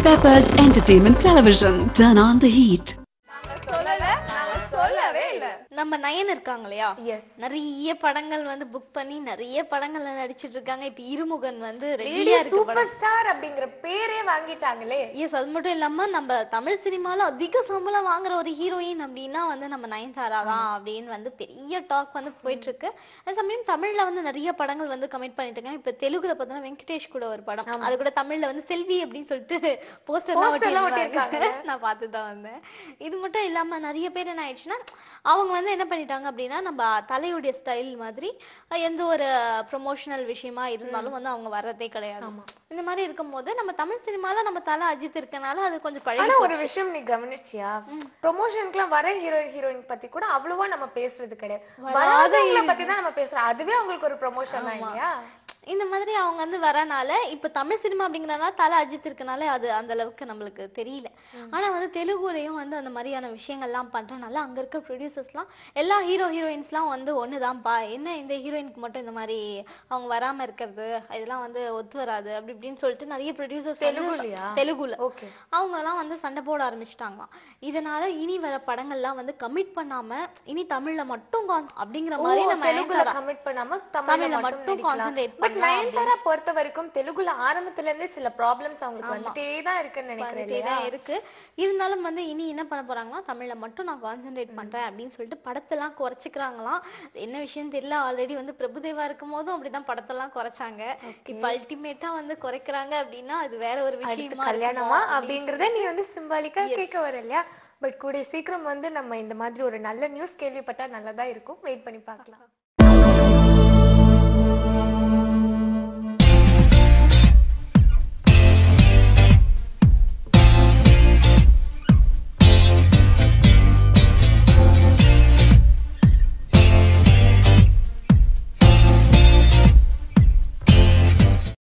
Peppers Entertainment Television. Turn on the heat. சொல்லல நாங்க சொல்லவே இல்ல நம்ம நயன் இருக்காங்க இல்லையா எஸ் நிறைய படங்கள் வந்து புக் பண்ணி நிறைய படங்கள்ல நடிச்சிட்டு இருக்காங்க இப்ப இருமுகன் வந்து ரெடியா லேடி இருக்கு சூப்பர் ஸ்டார் அப்படிங்கிற பேரே வாங்கிட்டாங்களே எஸ் அது மட்டும் இல்லாம நம்ம தமிழ் சினிமால அதிக சம்பளம் வாங்குற ஒரு ஹீரோயின் அப்படின்னா வந்து நம்ம நயன்தாரா தான் அப்படின்னு வந்து பெரிய டாக் வந்து போயிட்டு இருக்கு அதே சமயம் தமிழ்ல வந்து நிறைய படங்கள் வந்து கமிட் பண்ணிட்டு இருக்காங்க இப்ப தெலுங்குல பார்த்தோன்னா வெங்கடேஷ் கூட ஒரு படம் அது கூட தமிழ்ல வந்து செல்வி அப்படின்னு சொல்லிட்டு போஸ்டர்லாம் Poster எல்லாம் ஒட்டியிருக்காங்க ஒட்டியிருக்காங்க. நான் பார்த்து தான் வந்தேன் இது மட்டும் இல்லாம நிறைய பேர் என்ன ஆயிடுச்சுன்னா அவங்க வந்து என்ன பண்ணிட்டாங்க அப்படின்னா நம்ம தலையுடைய ஸ்டைல் மாதிரி அஹ், எந்த ஒரு ப்ரொமோஷனல் விஷயமா இருந்தாலும் வந்து அவங்க வர்றதே கிடையாது இந்த மாதிரி இருக்கும்போது நம்ம தமிழ் சினிமால நம்ம தலை அஜித் இருக்கனால அது கொஞ்சம் பழகி ஆனா ஒரு போச்சு. விஷயம் நீ கவனிச்சியா ப்ரொமோஷனுக்குலாம் வர ஹீரோ ஹீரோயின் பத்தி கூட அவ்வளவா நம்ம பேசுறது கிடையாது வராதவங்கள பத்தி தான் நம்ம பேசுறோம் அதுவே அவங்களுக்கு ஒரு ப்ரொமோஷன் தான் இல்லையா இந்த மாதிரி அவங்க வந்து வரனால இப்ப தமிழ் சினிமா அப்படிங்கறனால தலை அஜித் இருக்கனால அது அந்த அளவுக்கு நம்மளுக்கு தெரியல ஆனா வந்து தெலுங்குலயும் வந்து அந்த மாதிரியான விஷயங்கள்லாம் பண்றனால அங்க இருக்க ப்ரொடியூசர்ஸ்லாம் எல்லா ஹீரோ ஹீரோயின்ஸ்லாம் வந்து ஒண்ணுதான்ப்பா என்ன இந்த ஹீரோயினுக்கு மட்டும் இந்த மாதிரி அவங்க வராம இருக்கிறது இதெல்லாம் வந்து ஒத்து வராது அப்படி இப்படின்னு சொல்லிட்டு நிறைய ப்ரொடியூசர்ஸ் தெலுங்குலயா? தெலுங்குல ஓகே அவங்க எல்லாம் வந்து சண்டை போட ஆரம்பிச்சிட்டாங்களாம் இதனால இனி வர படங்கள்லாம் வந்து கமிட் பண்ணாம இனி தமிழ்ல மட்டும் con- அப்படிங்கிற மாதிரி நம்ம தெலுங்குல நயன்தாரா- கமிட் பண்ணாம தமிழ்ல தமிழ்ல மட்டும் மட்டும் concentrate கான்சென்ட்ரேட் பட் பண்ணலாம் நயன்தாரா பொறுத்த வரைக்கும் தெலுங்குல ஆரம்பத்துல இருந்தே சில ப்ராப்ளம்ஸ் அவங்களுக்கு வந்துட்டே தான் இருக்குன்னு நினைக்கிறேன் வந்துட்டே இல்லையா தான் இருக்கு இருந்தாலும் வந்து இனி என்ன பண்ண போறாங்கன்னா தமிழ்ல மட்டும் நான் கான்சென்ட்ரேட் பண்றேன் அப்படின்னு சொல்லிட்டு படத்தெல்லாம் குறைச்சிக்கிறாங்களாம் என்ன விஷயம் தெரியல ஆல்ரெடி வந்து பிரபுதேவா இருக்கும் போதும் அப்படிதான் படத்தெல்லாம் குறைச்சாங்க இப்ப அல்டிமேட்டா வந்து குறைக்கிறாங்க அப்படின்னா அது வேற ஒரு அடுத்து விஷயமா கல்யாணமா இருக்குமோ அப்படிங்கறத நீ வந்து சிம்பாலிக்கா கேட்க வர இல்லையா பட் கூடிய சீக்கிரம் வந்து நம்ம இந்த மாதிரி ஒரு நல்ல நியூஸ் கேள்விப்பட்டா நல்லதா இருக்கும் வெயிட் பண்ணி பார்க்கலாம்